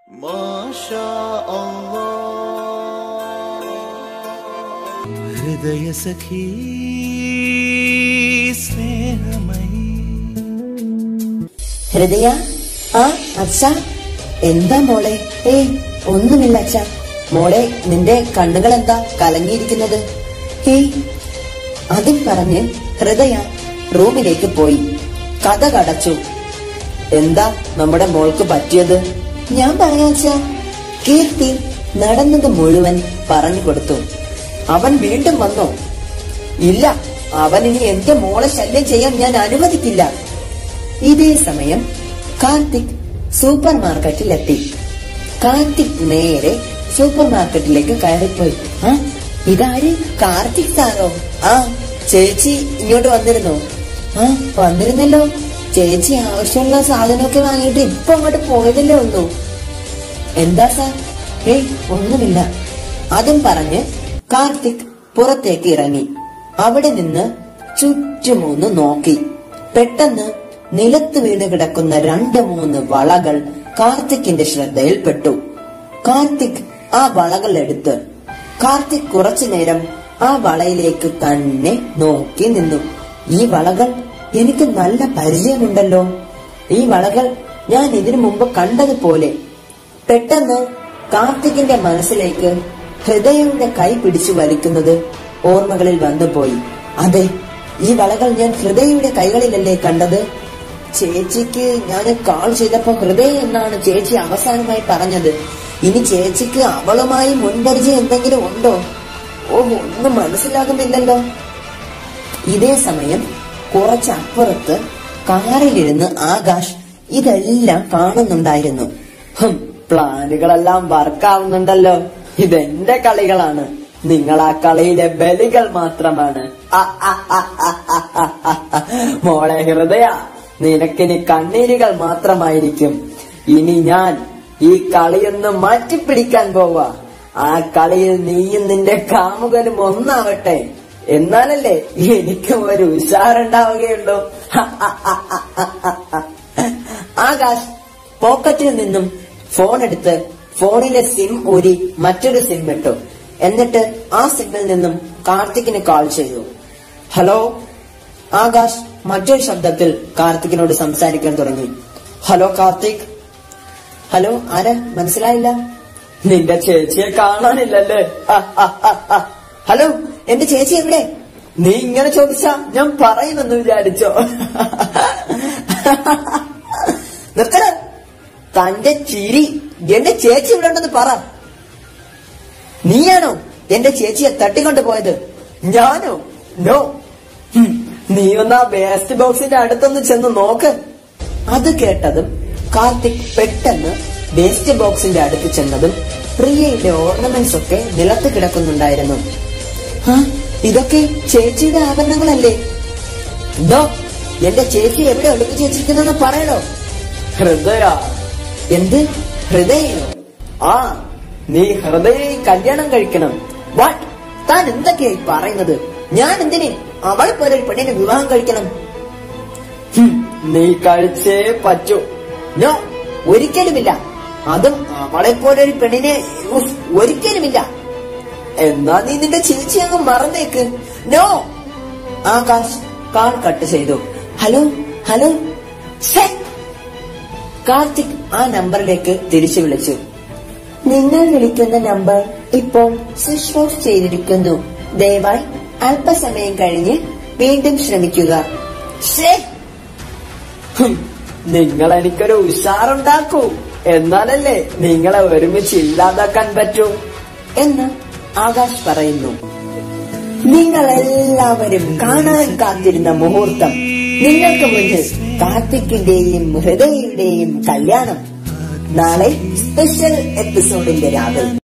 ما شاء الله ഹൃദയ സഖീ സ്നേഹമയി ഹൃദയ ആ അച്ഛ എന്താ മോളെ ഏ ഒന്നുമില്ല അച്ഛ മോളെ നിന്റെ കണ്ണുകൾ എന്താ കലങ്ങിയിരിക്കുന്നത് ഏയ് അതും പറഞ്ഞ് ഹൃദയ റൂമിലേക്ക് പോയി കഥ കടച്ചു എന്താ നമ്മുടെ മോൾക്ക് പറ്റിയത് ഞാൻ പറയാ അച്ഛ കീർത്തി നടന്നത് മുഴുവൻ പറഞ്ഞു കൊടുത്തു അവൻ വീണ്ടും വന്നോ ഇല്ല അവൻ ഇനി എന്റെ മോളെ ശല്യം ചെയ്യാൻ ഞാൻ അനുവദിക്കില്ല ഇതേ സമയം കാർത്തിക് സൂപ്പർ മാർക്കറ്റിലെത്തി കാർത്തിക് നേരെ സൂപ്പർ മാർക്കറ്റിലേക്ക് കയറിപ്പോയി ആ ഇതാര് കാർത്തിക് സാറോ ആ ചേച്ചി ഇങ്ങോട്ട് വന്നിരുന്നോ ആ വന്നിരുന്നല്ലോ ചേച്ചി ആവശ്യമുള്ള സാധനമൊക്കെ വാങ്ങിയിട്ട് ഇപ്പൊ അങ്ങോട്ട് പോയതല്ലേ ഉള്ളൂ എന്താ സാർ ഏയ് ഒന്നുമില്ല അതും പറഞ്ഞ് കാർത്തിക് പുറത്തേക്ക് ഇറങ്ങി അവിടെ നിന്ന് ചുറ്റുമൊന്ന് നോക്കി പെട്ടെന്ന് നിലത്ത് വീണ് കിടക്കുന്ന രണ്ട് മൂന്ന് വളകൾ കാർത്തിക്കിന്റെ ശ്രദ്ധയിൽപ്പെട്ടു കാർത്തിക് ആ വളകൾ എടുത്ത് കാർത്തിക് കുറച്ചു നേരം ആ വളയിലേക്ക് തന്നെ നോക്കി നിന്നു ഈ വളകൾ എനിക്ക് നല്ല പരിചയമുണ്ടല്ലോ ഈ വളകൾ ഞാൻ ഇതിനു മുമ്പ് കണ്ടതുപോലെ പെട്ടെന്ന് കാർത്തികിന്റെ മനസ്സിലേക്ക് ഹൃദയയുടെ കൈ പിടിച്ചു വലിക്കുന്നത് ഓർമ്മകളിൽ വന്നുപോയി അതെ ഈ വളകൾ ഞാൻ ഹൃദയയുടെ കൈകളിലല്ലേ കണ്ടത് ചേച്ചിക്ക് ഞാൻ കാൾ ചെയ്തപ്പോ ഹൃദയ എന്നാണ് ചേച്ചി അവസാനമായി പറഞ്ഞത് ഇനി ചേച്ചിക്ക് അവളുമായി മുൻപരിചയം എന്തെങ്കിലും ഉണ്ടോ ഓ ഒന്നും മനസ്സിലാകുന്നില്ലല്ലോ ഇതേ സമയം കുറച്ചപ്പുറത്ത് കാറിലിരുന്ന് ആകാശ് ഇതെല്ലാം കാണുന്നുണ്ടായിരുന്നു ഹും, പ്ലാനുകളെല്ലാം വർക്കാവുന്നുണ്ടല്ലോ ഇതെന്റെ കളികളാണ് നിങ്ങൾ ആ കളിയിലെ ബലികൾ മാത്രമാണ് അ, അ, അ, അ, അ, അ, അ, അ. മോളെ ഹൃദയ നിനക്കിനി കണ്ണീരുകൾ മാത്രമായിരിക്കും ഇനി ഞാൻ ഈ കളിയൊന്ന് മാറ്റിപ്പിടിക്കാൻ പോവാ ആ കളിയിൽ നീയും നിന്റെ കാമുകനും ഒന്നാവട്ടെ എന്നാലല്ലേ എനിക്കും ഒരു ഉഷാറുണ്ടാവുകയുള്ളൂ ഹ, ഹ, ഹ, ഹ, ഹ, ഹ. ആകാശ് പോക്കറ്റിൽ നിന്നും ഫോൺ എടുത്ത് ഫോണിലെ സിം ഊരി മറ്റൊരു സിം ഇട്ടു എന്നിട്ട് ആ സിമ്മിൽ നിന്നും കാർത്തിക്കിന് കോൾ ചെയ്തു ഹലോ ആകാശ് മറ്റൊരു ശബ്ദത്തിൽ കാർത്തിക്കിനോട് സംസാരിക്കാൻ തുടങ്ങി ഹലോ കാർത്തിക് ഹലോ ആരാ മനസ്സിലായില്ല നിന്റെ ചേച്ചിയെ കാണാനില്ലല്ലേ ഹ, ഹ, ഹ, ഹ. ഹലോ എന്റെ ചേച്ചി എവിടെ നീ ഇങ്ങനെ ചോദിച്ചാ ഞാൻ പറയുമെന്ന് വിചാരിച്ചോ നിർത്തണ തന്റെ ചിരി എന്റെ ചേച്ചി ഇവിടെ ഉണ്ടെന്ന് പറ നീയാണോ എന്റെ ചേച്ചിയെ തട്ടിക്കൊണ്ടു പോയത് ഞാനോ നോ ഹും, നീ ഒന്ന് ആ വേസ്റ്റ് ബോക്സിന്റെ അടുത്തൊന്ന് ചെന്ന് നോക്ക് അത് കേട്ടതും കാർത്തിക് പെട്ടെന്ന് വേസ്റ്റ് ബോക്സിന്റെ അടുത്ത് ചെന്നതും പ്രിയയുടെ ഓർണമെന്റ്സ് ഒക്കെ നിലത്ത് കിടക്കുന്നുണ്ടായിരുന്നു ആ, ഇതൊക്കെ ചേച്ചിയുടെ ആഭരണങ്ങളല്ലേ എന്തോ എന്റെ ചേച്ചി എവിടെ ഒളിപ്പിച്ച് വെച്ചിരിക്കുന്നെന്ന് പറയണോ ഹൃദയ എന്ത് ഹൃദയോ ആ നീ ഹൃദയെ കല്യാണം കഴിക്കണം വാട്ട് താൻ എന്തൊക്കെയായി പറയുന്നത് ഞാൻ എന്തിന് അവൾ പോലെ ഒരു പെണ്ണിനെ വിവാഹം കഴിക്കണം ഹും, നീ കഴിച്ചേ പറ്റൂ നോ ഒരിക്കലുമില്ല അതും അവളെ പോലെ ഒരു പെണ്ണിനെ ഉഫ്, ഒരിക്കലുമില്ല എന്നാ നീ നിന്റെ ചേച്ചി അങ്ങ് മറന്നേക്ക് നോ ആകാശ് കാൾ കട്ട് ചെയ്തു ഹലോ ഹലോ ഛെ! കാർത്തിക് ആ നമ്പറിലേക്ക് തിരിച്ചു വിളിച്ചു നിങ്ങൾ വിളിക്കുന്ന നമ്പർ ഇപ്പോൾ സ്വിച്ച് ഓഫ് ചെയ്തിരിക്കുന്നു ദയവായി അല്പസമയം കഴിഞ്ഞ് വീണ്ടും ശ്രമിക്കുക ശ്ശേ! ഹും, നിങ്ങൾ എനിക്കൊരു ഉഷാറുണ്ടാക്കൂ എന്നാലല്ലേ നിങ്ങളെ ഒരുമിച്ച് ഇല്ലാതാക്കാൻ പറ്റൂ എന്ന് ആകാശ് പറയുന്നു നിങ്ങൾ എല്ലാവരും കാണാൻ കാത്തിരുന്ന മുഹൂർത്തം നിങ്ങൾക്ക് മുന്നിൽ കാർത്തിക്കിന്റെയും ഹൃദയയുടെയും കല്യാണം നാളെ സ്പെഷ്യൽ എപ്പിസോഡിന്റെ രാവിലെ